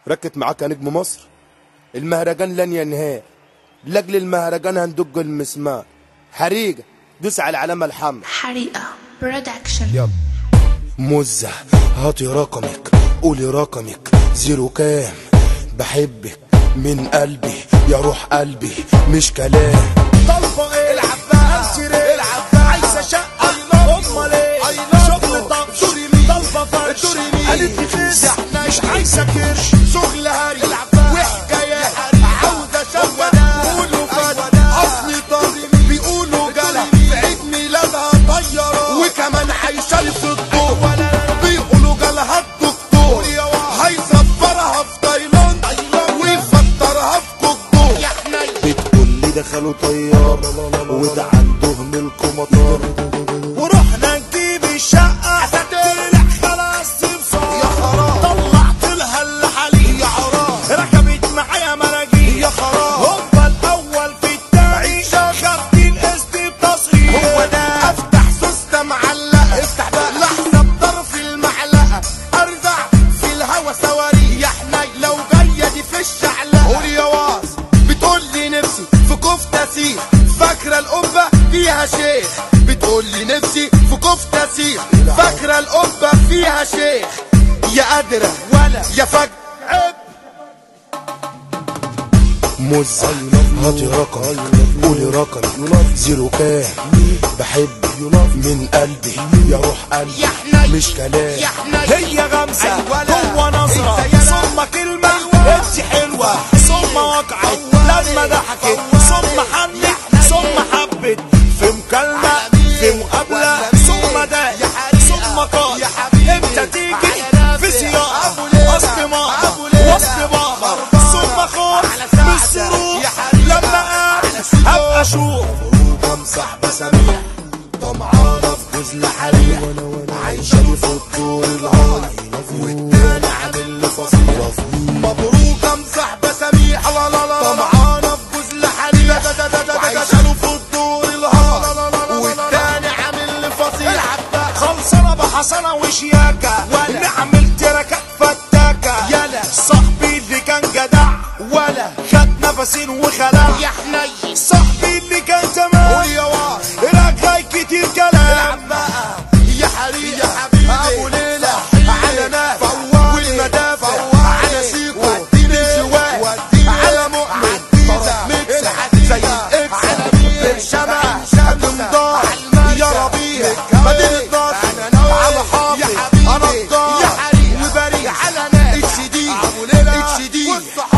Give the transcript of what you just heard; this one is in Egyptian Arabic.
ركت معاك يا نجم مصر المهرجان لن ينهار لاجل المهرجان هندق المسمار حريقة دوس على العلامة الحمراء حريقة برودكشن يلا مزة هاتي رقمك قولي رقمك زيرو كام بحبك من قلبي يا روح قلبي مش كلام طلبة ايه العب بقى انشر ايه العب بقى عايزة شقة امال ايه شغل طقش طلبة فرش قالت لي فيس مش عايزة كرش شغل هري وحكايات عاوزة شقة بيقولوا فات اصلي طري بيقولوا جلا في عيد ميلادها طيارة وكمان عايشة في الضوء بيقولوا جالها الدكتور هيسفرها في تايلاند ويفطرها في كوكو يا حنين بتقول لي دخلوا طيار وده عندهم الكمطار ورحنا نجيب الشقة طلع خلاص صار يا خراب طلعت لها الحليب يا حرام ركبت معايا مراجيل يا خراب هو الأول في التاني خدت القسط بتصريح هو ده أفتح سوستة معلقة افتح بقى لحظة بطرف المعلقة أرجع في الهوا صواريخ يا حنين لو جاية دي في الشعلقة قول يا واس بتقول لي نفسي في كفتة سيخ فاكرة القبة فيها شيخ بتقول لي نفسي في كفتة سيخ فاكرة القبة فيها شيخ يا قادرة ولا يا فجر عيب مزة هاتي رقم قولي رقم زيرو كام بحبك من قلبي يا روح قلبي يا حنين مش كلام يا حنين هي غمسة هو نظرة ثم كلمة انت حلوة ثم وقعت لما ضحكت ثم حنت ثم حبت في مكالمة في مقابلة ثم ده ثم قال امتى تيجي في سياق وسط ماما وسط بابا ثم خوف من الصروف لما قال هبقى اشوف امسح بساميح طمعانة في جزل حريح عايشة لي في الدور العالي والتاني عامل لي فصيلة مبروك امسح بساميح لا لا لا طمعانه في جزل حريق وعايشه له في الدور الهار والتاني عامل لي فصيل خلصانه بحصانه وشياكه اللي عملت ركات فتاكه يلا صاحبي اللي كان جدع ولا خد نفسين وخلع يا حنين صاحبي اللي كان تمام قول يا واس رجعي كتير كلام يا حريق يا حبيبي ابو ليلى على ناس والمدافع على سيكو بالزواج على مؤمن طرف ميكس زي الاكس برشامة الامضاء يا ربيع مدينة نصر على حافظ انا الضار وبريء اتش دي اتش دي